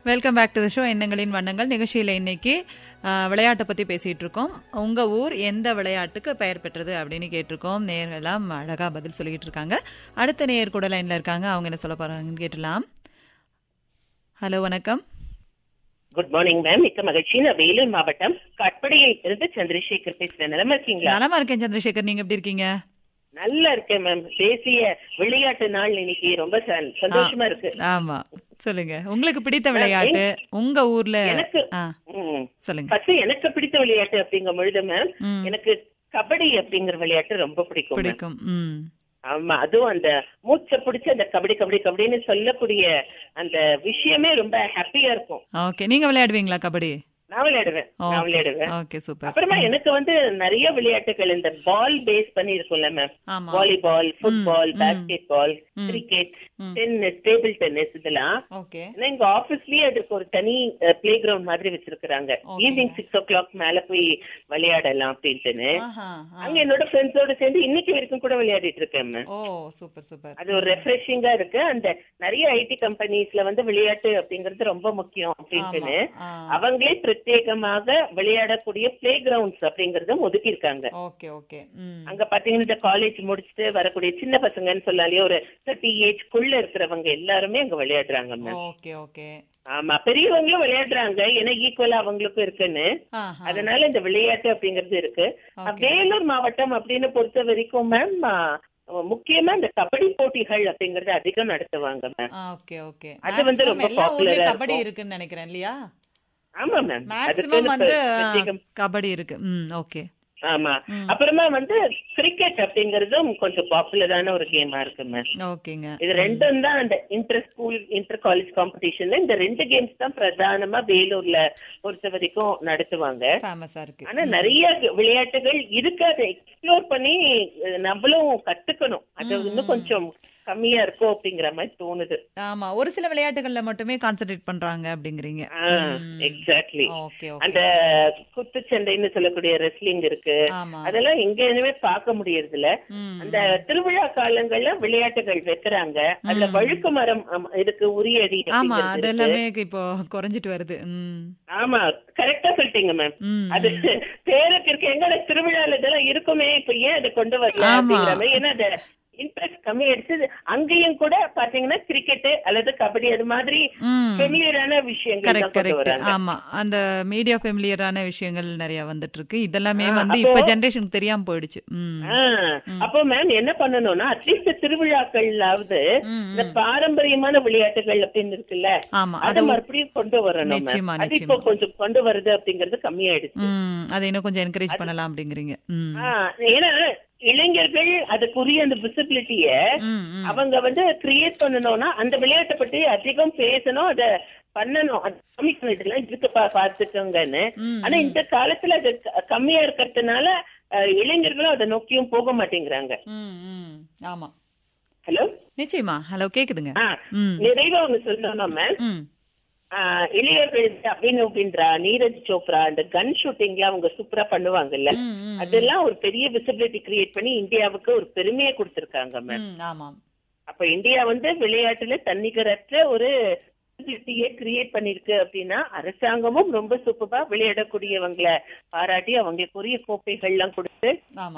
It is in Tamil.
Welcome back to the show எண்ணங்களின் வண்ணங்கள் நிகழ்ச்சியில் இன்னைக்கு அஹ், விளையாட்டை பற்றி பேசிகிட்டு இருக்கோம் உங்கள் ஊர் எந்த விளையாட்டுக்கு பெயர் பெற்றது அப்படின்னு கேட்டிருக்கோம் நேர்கள்லாம் அழகாக பதில் சொல்லிக்கிட்டு இருக்காங்க அடுத்த நேயர் கூட லைனில் இருக்காங்க அவங்க என்ன சொல்ல போகிறாங்கன்னு கேட்டலாம் ஹலோ வணக்கம் குட் மார்னிங் மேம் மிக்க மகிழ்ச்சி நான் வேலூர் மாவட்டம் கட்படியில் இருந்து சந்திரசேகர் பேசுறேன் நிலமா இருக்கீங்களா நலமா இருக்கேன் சந்திரசேகர் நீங்கள் எப்படி இருக்கீங்க நல்லா இருக்கேன் மேம் தேசிய விளையாட்டு நாள் இன்னைக்கு ரொம்ப ச- சந்தோஷமா இருக்கு ஆமா சொல்லுங்க உங்களுக்கு பிடித்த விளையாட்டு உங்க ஊர்ல எனக்கு ஆ ம். சொல்லுங்க ஃபர்ஸ்ட் எனக்கு பிடித்த விளையாட்டு அப்படிங்கும் பொழுது மேம் ம். எனக்கு கபடி அப்படிங்கிற விளையாட்டு ரொம்ப பிடிக்கும் ma'am. பிடிக்கும் ம் ஆமா அதுவும் அந்த மூச்சை பிடிச்ச அந்த கபடி கபடி கபடின்னு சொல்லக்கூடிய அந்த விஷயமே ரொம்ப ஹாப்பியா இருக்கும் ஓகே நீங்க விளையாடுவீங்களா கபடி நான் விளையாடுவேன் நான் விளையாடுவேன் ஓகே சூப்பர் அப்புறமா எனக்கு வந்து நிறைய விளையாட்டுகள் இந்த பால் பேஸ் பண்ணி இருக்கும்ல மேம் ஆமா வாலிபால் ஃபுட்பால் ம். பேஸ்கெட் பால் ம். கிரிக்கெட் ம். டென்னிஸ் டேபிள் டென்னிஸ் இதெல்லாம் ஓகே ஆனா எங்க ஆபீஸ்லயே அதுக்கு ஒரு தனி பிளே கிரவுண்ட் மாதிரி வச்சிருக்காங்க Okay. Evening six o'clock மேல போய் விளையாடலாம் அப்படின்ட்டுன்னு ஆஹா ஆ. அங்க என்னோட ஃப்ரெண்ட்ஸோட சேர்ந்து இன்னைக்கு வரைக்கும் கூட விளையாடிட்டு இருக்கேன் ma'am. ஓ சூப்பர் சூப்பர் அது ஒரு ரெஃப்ரெஷிங்கா இருக்கு அந்த நிறைய ஐடி கம்பெனிஸ்ல வந்து விளையாட்டு அப்படிங்கிறது ரொம்ப முக்கியம் அப்படின்ட்டுன்னு ஆ. அவங்களே பிரத்யேகமாக விளையாடக்கூடிய பிளே கிரவுண்ட்ஸ் அப்படிங்கறத ஒதுக்கி இருக்காங்க ஓகே ஓகே ம் அங்க பாத்தீங்கன்னா இந்த காலேஜ் முடிச்சுட்டு வரக்கூடிய சின்ன பசங்கன்னு சொல்லாலே ஒரு தேர்ட்டி ஏஜ் குள்ள இருக்கிறவங்க எல்லாருமே அங்க விளையாடுறாங்க மேம் ஓகே ஓகே ஆமா பெரியவங்களும் விளையாடுறாங்க ஏன்னா ஈக்குவலா அவங்களுக்கும் இருக்குன்னு ஆஹா அதனால இந்த விளையாட்டு அப்படிங்கிறது இருக்கு Okay. வேலூர் மாவட்டம் அப்படின்னு பொறுத்த வரைக்கும் மேம் முக்கியமா இந்த கபடி போட்டிகள் அப்படிங்கறது அதிகம் நடத்துவாங்க மேம் ஓகே ஓகே அது வந்து Maximum ரொம்ப எல்லா ஊர்லயும் popular-ஆ கபடி இருக்கும். இருக்குன்னு நினைக்கிறேன் இல்லையா ஆமா மேம் மேக்ஸிமம் வந்து ஆ, பிரத்யேகம் கபடி இருக்கு ம் ஓகே ஆமா ம். அப்புறமா வந்து கிரிக்கெட் அப்படிங்கறதும் கொஞ்சம் பாப்புலரான ஒரு கேமா இருக்கு மேம் ஓகேங்க இது ரெண்டும் தான் அந்த இன்டர் ஸ்கூல் இன்டர் காலேஜ் காம்படிஷன்ல இந்த ரெண்டு கேம்ஸ் தான் பிரதானமா வேலூர்ல பொறுத்த வரைக்கும் நடத்துவாங்க ஃபேமஸா இருக்கு ஆனா நிறைய விளையாட்டுகள் இருக்கு அதை எக்ஸ்ப்ளோர் பண்ணி அஹ், நம்மளும் கத்துக்கணும் அது இன்னும் கொஞ்சம் கம்மியா இருக்கும் அப்படிங்கிற மாதிரி தோணுது ஆமா ஒரு சில விளையாட்டுகள்ல மட்டுமே கான்சென்ட்ரேட் பண்றாங்க அப்படிங்கறீங்க எக்ஸாக்ட்லி ஓகே ஓகே அந்த குத்துச்சண்டைன்னு சொல்லக்கூடிய ரெஸ்லிங் இருக்கு ஆமா அதெல்லாம் எங்கேயுமே பார்க்க முடியறது இல்ல ம் அந்த திருவிழா காலங்கள்ல விளையாட்டுகள் வைக்கிறாங்க அதுல வழுக்கு மரம் ஆமா, இதுக்கு உரியடி ஆமா அப்படிங்கிறது இருக்கு. அதெல்லாமே இப்போ குறைஞ்சிட்டு வருது ம் ஆமா கரெக்டா சொல்லிட்டீங்க மேம் ம் அது பேருக்கு இருக்கு எங்க திருவிழால இதெல்லாம் இருக்குமே இப்ப ஏன் அதை கொண்டு வரல ஆமா. அப்படிங்கிற மாதிரி ஏன்னா அந்த இன்ட்ரெஸ்ட் கம்மி ஆயிடுச்சு அங்கேயும் கூட பாத்தீங்கன்னா கிரிக்கெட் அல்லது கபடி அது மாதிரி ம் ஃபெமிலியரான விஷயங்கள் தான் கரெக்ட் கொண்டு கரெக்ட் வராங்க ஆமா அந்த மீடியா ஃபெமிலியரான விஷயங்கள் நிறைய வந்துட்டு இருக்கு இதெல்லாமே ஆ, வந்து அப்போ- இப்ப ஜெனரேஷனுக்கு தெரியாம போயிடுச்சு ம் ஆ, அப்போ மேம் என்ன பண்ணணும்னா அட்லீஸ்ட் திருவிழாக்கள்லாவது ம், இந்த பாரம்பரியமான விளையாட்டுகள் அப்படின்னு இருக்குல்ல ஆமா அதை அது மறுபடியும் கொண்டு வரணும் ma'am. நிச்சயமா, அது இப்போ நிச்சயமா. கொஞ்சம் கொண்டு வருது அப்படிங்கறது கம்மியாயிடுச்சு ம் அதை இன்னும் கொஞ்சம் என்கரேஜ் பண்ணலாம் அப்படிங்கறீங்க ம் ஆ, ஏன்னா இளைஞர்கள் அதுக்குரிய அந்த விசிபிலிட்டிய ம் ம் அவங்க வந்து கிரியேட் பண்ணணும்னா அந்த விளையாட்டை பத்தி அதிகம் பேசணும் அத பண்ணணும் அது காமிக்கணும் இருக்கு பா- பார்த்துக்கோங்கன்னு ம், ஆனா இந்த காலத்துல அது க- கம்மியா இருக்கிறதுனால அஹ், இளைஞர்களும் அதை நோக்கியும் போக மாட்டேங்கிறாங்க ம் ம் ஆமா ஹலோ நிச்சயமா ஹலோ கேக்குதுங்க ஆ ம் நிறைவா ஒண்ணு சொல்லணும் மேம் ம் இளையர்கள் அபினவ் பிந்த்ரா நீரஜ் சோப்ரா இந்த கன் ஷூட்டிங்லாம் அவங்க சூப்பரா பண்ணுவாங்கல்ல ம், ம், அதெல்லாம் ஒரு பெரிய விசிபிலிட்டி கிரியேட் பண்ணி இந்தியாவுக்கு ஒரு பெருமையை கொடுத்திருக்காங்க மேம் ம் ஆமாம் அப்ப இந்தியா வந்து விளையாட்டுல தன்னிகரற்ற ஒரு விசிபிலிட்டியை கிரியேட் பண்ணிருக்கு அப்படின்னா அரசாங்கமும் ரொம்ப சூப்பரா விளையாடக்கூடியவங்களை பாராட்டி அவங்களுக்குரிய கோப்பைகள்லாம் கொடுத்து ஆமா